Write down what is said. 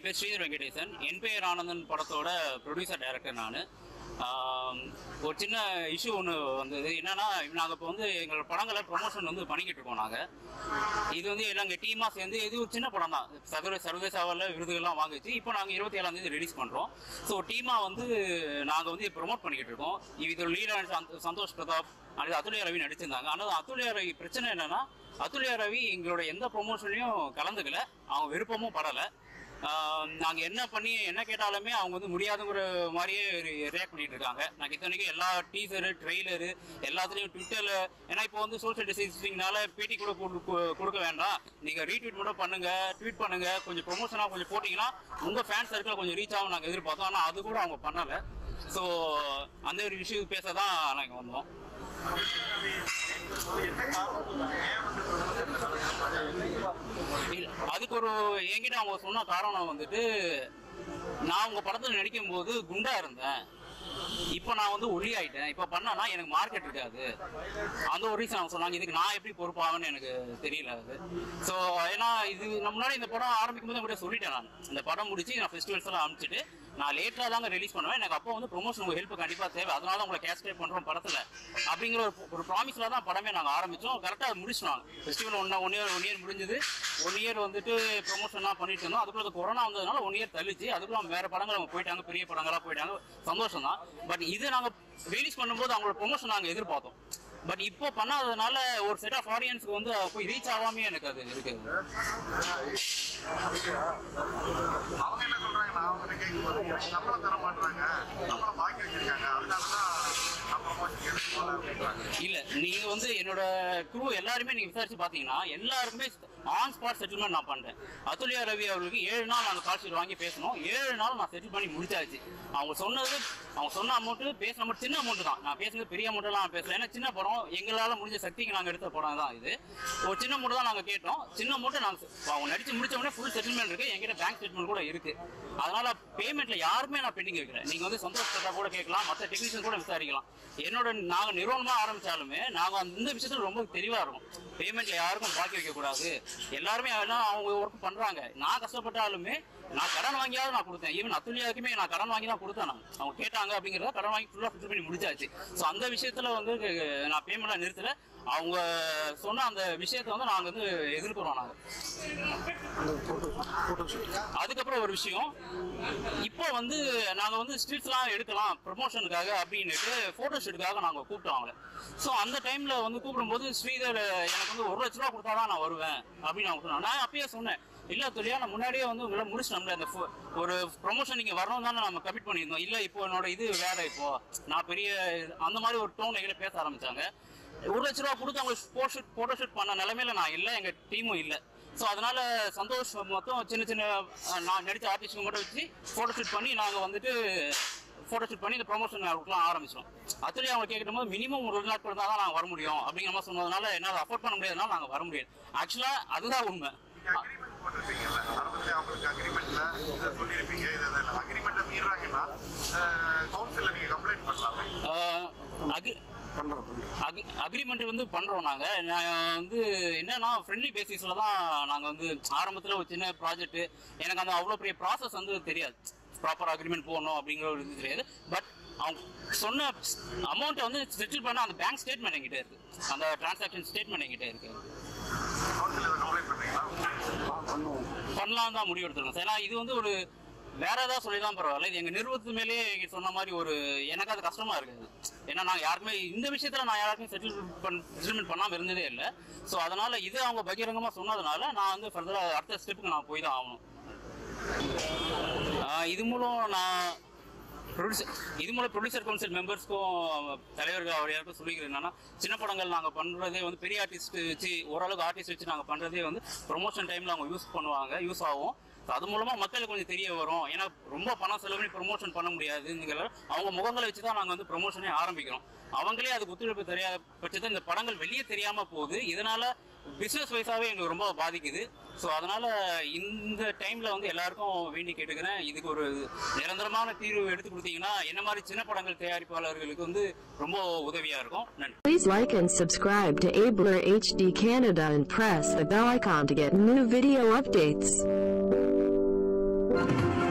பேர் ஸ்ரீதர் வெங்கடேசன் என் பெயர் ஆனந்தன் படத்தோட ப்ரொடியூசர் டைரக்டர் நான் ஒரு சின்ன இஷ்யூ ஒன்று வந்தது என்னன்னா நாங்கள் இப்போ வந்து எங்களோட படங்களை ப்ரொமோஷன் வந்து பண்ணிக்கிட்டு இருக்கோம் நாங்கள் இது வந்து நாங்கள் டீமாக சேர்ந்து இது ஒரு சின்ன படம் தான் சர்வ சர்வதேச அளவில் விருதுகள்லாம் வாங்குச்சு இப்போ நாங்கள் இருபத்தி ஏழாம் தேதி ரிலீஸ் பண்ணுறோம் ஸோ டீமாக வந்து நாங்கள் வந்து ப்ரொமோட் பண்ணிக்கிட்டு இருக்கோம் இது லீடர் சந்தோஷ் பிரதாப் அது அதுல்யா ரவி நடிச்சிருந்தாங்க ஆனால் அதுல்யா ரவி பிரச்சனை என்னன்னா அதுல்யா ரவி எங்களோட எந்த ப்ரொமோஷன்லையும் கலந்துக்கல அவங்க விருப்பமும் படலை நாங்கள் என்ன பண்ணி என்ன கேட்டாலுமே அவங்க வந்து முடியாதுங்கிற மாதிரியே ரியாக்ட் பண்ணிட்டு இருக்காங்க நாங்கள் இத்தனைக்கும் எல்லா டீசரு ட்ரெய்லரு எல்லாத்துலேயும் ட்விட்டரில் ஏன்னா இப்போ வந்து சோஷியல் டிஸ்டன்சிங்னால பேட்டி கூட கொடு- கொ- கொடுக்க வேண்டாம் நீங்கள் ரீட்வீட் மட்டும் பண்ணுங்க ட்வீட் பண்ணுங்க கொஞ்சம் ப்ரொமோஷனாக கொஞ்சம் போட்டிங்கன்னா உங்கள் ஃபேன்ஸ் சர்க்கிள் கொஞ்சம் ரீச் ஆகும் நாங்கள் எதிர்பார்த்தோம் ஆனால் அது கூட அவங்க பண்ணலை ஸோ அந்த ஒரு விஷயம் பேச தான் நாங்கள் வந்தோம் இல்ல, அதுக்கு ஒரு என்கிட்ட அவங்க சொன்ன காரணம் வந்துட்டு நான் உங்க படத்துல நடிக்கும் போது குண்டா இருந்தேன் இப்போ நான் வந்து ஒல்லி ஆயிட்டேன் இப்போ பண்ணனா எனக்கு மார்க்கெட் இருக்காது அந்த ஒரு ரீசன் அவங்க சொன்னாங்க இதுக்கு நான் எப்படி பொறுப்பாகன்னு எனக்கு தெரியல அது ஸோ ஏன்னா இது நம்ம முன்னாடி இந்த படம் ஆரம்பிக்கும் போது கூட சொல்லிட்டேன் நான் இந்த படம் முடிச்சு நான் ஃபெஸ்டிவல்ஸ் எல்லாம் அனுப்பிச்சிட்டு நான் லேட்டாக தாங்க ரிலீஸ் பண்ணுவேன் எனக்கு அப்போ வந்து ப்ரொமோஷன் உங்க ஹெல்ப் கண்டிப்பாக தேவை அதனால தான் உங்களை கேஸ்கேட் பண்ணுறோம் படத்தில் அப்படிங்கிற ஒரு ஒரு ப்ராமிஸில் தான் படமே நாங்கள் ஆரம்பித்தோம் கரெக்டாக முடிச்சிட்டோம் festival one one year one year முடிஞ்சது ஒன் இயர் வந்துட்டு ப்ரொமோஷன்லாம் பண்ணிட்டு இருந்தோம் அதுக்குள்ள அது கொரோனா வந்ததுனால ஒன் இயர் தள்ளிச்சு அதுக்குள்ள வேற படங்கள் அவங்க போயிட்டாங்க பெரிய படங்களா போயிட்டாங்க சந்தோஷம் தான் பட் இது நாங்கள் ரிலீஸ் பண்ணும்போது அவங்களோட ப்ரொமோஷன் நாங்கள் எதிர்பார்த்தோம் பட் இப்போ பண்ணாததுனால ஒரு செட் ஆஃப் ஆடியன்ஸ்க்கு வந்து போய் ரீச் ஆகாமே எனக்கு அது இருக்குது அவங்க என்ன சொல்றாங்க நான் அவங்க கேட்கும்போது எனக்கு சம்பளம் தர மாட்டாங்க சம்பளம் பாக்கி வச்சிருக்காங்க அதனாலதான் நான் ப்ரொமோஷன் எடுத்து போல அப்படின்றாங்க இல்ல நீங்க வந்து என்னோட குரூ எல்லாருமே நீங்க விசாரிச்சு பாத்தீங்கன்னா எல்லாருக்குமே ஆன் ஸ்பாட் செட்டில்மெண்ட் நான் பண்றேன் அதுல்யா ரவி அவர்களுக்கு ஏழு நாள் நாங்க கால் ஷீட் வாங்கி பேசணும் ஏழு நாள் நான் செட்டில் பண்ணி முடிச்சாச்சு அவங்க சொன்னது அவங்க சொன்ன அமௌண்ட் பேசின அமௌண்ட் சின்ன அமௌண்ட் தான் நான் பேசுனது பெரிய அமௌண்ட் எல்லாம் நான் பேசல ஏன்னா சின்ன படம் எங்களால முடிஞ்ச சக்திக்கு நாங்க எடுத்த படம் தான் இது ஒரு சின்ன அமௌண்ட் தான் நாங்க கேட்டோம் சின்ன அமௌண்ட் நாங்க அவங்க நடிச்சு முடிச்ச உடனே ஃபுல் செட்டில்மெண்ட் இருக்கு என்கிட்ட பேங்க் ஸ்டேட்மெண்ட் கூட இருக்கு அதனால பேமெண்ட்ல யாருமே நான் பெண்டிங் வைக்கிறேன் நீங்க வந்து சந்தோஷ் பிரதா கூட கேட்கலாம் மற்ற டெக்னீஷியன் கூட விசாரிக்கலாம் என்னோட நாங்க நிறுவனமா ஆரம்பிச்சாலுமே நாங்க அந்த விஷயத்துல ரொம்ப தெளிவா இருக்கும் பேமெண்ட்ல யாருக்கும் பாக்கி வைக்க கூடாது எல்லாருமே எல்லாம் அவங்க ஒர்க் பண்றாங்க நான் கஷ்டப்பட்டாலுமே நான் கடன் வாங்கியாவது நான் கொடுத்தேன் ஈவன் அத்துலியாவுக்குமே நான் கடன் வாங்கி தான் கொடுத்தேன் நான் அவங்க கேட்டாங்க அப்படிங்கறத கடன் வாங்கி ஃபுல்லா ஃபில் பண்ணி முடிச்சாச்சு ஸோ அந்த விஷயத்துல வந்து அஹ், நான் பேமெண்ட்லாம் நிறுத்தல அவங்க சொன்ன அந்த விஷயத்தை வந்து நாங்க வந்து எதிர்க்கிறோம் நாங்க அதுக்கப்புறம் ஒரு விஷயம் இப்போ வந்து நாங்க வந்து ஸ்ட்ரீட்ஸ்லாம் எடுக்கலாம் ப்ரமோஷனுக்காக அப்படின்னுட்டு போட்டோ ஷூட்டுக்காக நாங்க கூப்பிட்டோம் அவங்கள ஸோ அந்த டைம்ல வந்து கூப்பிடும்போது ஸ்ரீதர் எனக்கு வந்து ஒரு லட்ச ரூபா கொடுத்தாதான் நான் வருவேன் அப்படின்னு அவங்க சொன்னாங்க நான் அப்பயே சொன்னேன் இல்ல தொழியா நான் முன்னாடியே வந்து உங்களை முடிச்சிட்டோம்ல அந்த pho- ஒரு ப்ரொமோஷன் நீங்க வரணும் தானே நம்ம கமிட் பண்ணியிருந்தோம் இல்ல இப்போ என்னோட இது வேற இப்போ நான் பெரிய அந்த மாதிரி ஒரு டோன் எங்களை பேச ஆரம்பிச்சாங்க ஒரு லட்ச ரூபா கொடுத்து அவங்க போட்டோ ஷூட் போட்டோ ஷூட் பண்ண நிலைமையில நான் இல்லை எங்க டீமும் இல்லை ஸோ அதனால சந்தோஷ் மொத்தம் சின்ன சின்ன அஹ், நான் நடிச்ச ஆர்டிஸ்ட் மட்டும் வச்சு போட்டோ ஷூட் பண்ணி நாங்க வந்துட்டு போட்டோ ஷூட் பண்ணி இந்த ப்ரொமோஷன் அவருக்குலாம் ஆரம்பிச்சோம் அதுலேயே அவங்க கேட்கும் போது மினிமம் ஒரு நாள் இருந்தால் தான் நாங்கள் வர முடியும் அப்படிங்கிற மாதிரி சொன்னதுனால என்னால் அஃபோர்ட் பண்ண முடியாதனால நாங்கள் வர முடியாது ஆக்சுவலாக அதுதான் உண்மை நீங்க அக்ரிமெண்ட் போட்டிருப்பீங்கல்ல ஆரம்பத்துல அவங்களுக்கு அக்ரிமெண்ட்ல இதை சொல்லியிருப்பீங்க இதை அக்ரிமெண்ட்டை மீறாங்கன்னா கவுன்சில்ல நீங்க கம்ப்ளைண்ட் பண்ணலாமே அக்ரிமெண்ட் வந்து பண்றோம் நாங்க நான் வந்து என்னன்னா ஃப்ரெண்ட்லி பேசிஸ்ல தான் நாங்க வந்து ஆரம்பத்துல ஒரு சின்ன ப்ராஜெக்ட் எனக்கு அந்த அவ்வளவு பெரிய ப்ராசஸ் வந்து தெரியாது ப்ராப்பர் அக்ரிமெண்ட் போடணும் அப்படிங்கிற ஒரு இது தெரியாது பட் அவங்க சொன்ன அமௌண்ட்டை வந்து செட்டில் பண்ண அந்த பேங்க் ஸ்டேட்மெண்ட் என்கிட்ட இருக்கு அந்த டிரான்சாக்ஷன் ஸ்டேட்மெண்ட் என்கிட்ட இருக்கு கவுன்சில் இதை கம்ப்ளைண்ட் பண்றீங்களா பண்ணலாம் தான் முடிவு எடுத்துருக்கோம் ஏன்னா இது வந்து ஒரு வேற ஏதாவது சொல்லி தான் பரவாயில்ல இது எங்க நிறுவனத்து மேலேயே நீங்க சொன்ன மாதிரி ஒரு எனக்கு அது கஷ்டமா இருக்குது ஏன்னா நான் யாருக்குமே இந்த விஷயத்துல நான் யாருக்குமே செட்டில் பண் செட்டில்மெண்ட் பண்ணாம இருந்ததே இல்லை ஸோ அதனால இது அவங்க பகிரங்கமா சொன்னதுனால நான் வந்து ஃபர்தரா அடுத்த ஸ்டெப்புக்கு நான் போய் தான் ஆகணும் ஆஹ் இது மூலம் நான் ப்ரொடியூசர் இது மூலம் ப்ரொடியூசர் கவுன்சில் மெம்பர்ஸ்க்கும் தலைவர்கள் அவர் யாருக்கும் சொல்லிக்கிறது என்னன்னா சின்ன படங்கள் நாங்கள் பண்ணுறதே வந்து பெரிய ஆர்டிஸ்ட் வச்சு ஓரளவுக்கு ஆர்டிஸ்ட் வச்சு நாங்கள் பண்ணுறதே வந்து ப்ரொமோஷன் டைமில் அவங்க யூஸ் பண்ணுவாங்க யூஸ் ஆகும் So அது மூலமாக மக்களுக்கு கொஞ்சம் தெரிய வரும் ஏன்னா ரொம்ப பணம் செலவு பண்ணி ப்ரொமோஷன் பண்ண முடியாதுங்கிற அவங்க முகங்களை வச்சு தான் நாங்கள் வந்து ப்ரொமோஷனே ஆரம்பிக்கிறோம் அவங்களே அதுக்கு ஒத்துழைப்பு தெரியாத பட்சத்தில் இந்த படங்கள் வெளியே தெரியாமல் போகுது இதனால பிஸ்னஸ் வைஸாகவே எங்களுக்கு ரொம்ப பாதிக்குது ஸோ அதனால இந்த டைம்ல வந்து எல்லாருக்கும் வேண்டி கேட்டுக்கிறேன் இதுக்கு ஒரு நிரந்தரமான தீர்வு எடுத்து கொடுத்தீங்கன்னா என்ன மாதிரி சின்ன படங்கள் தயாரிப்பாளர்களுக்கு வந்து ரொம்ப உதவியா இருக்கும் நன்றி Please like and subscribe to Abler HD Canada and press the bell icon to get new video updates. Thank you.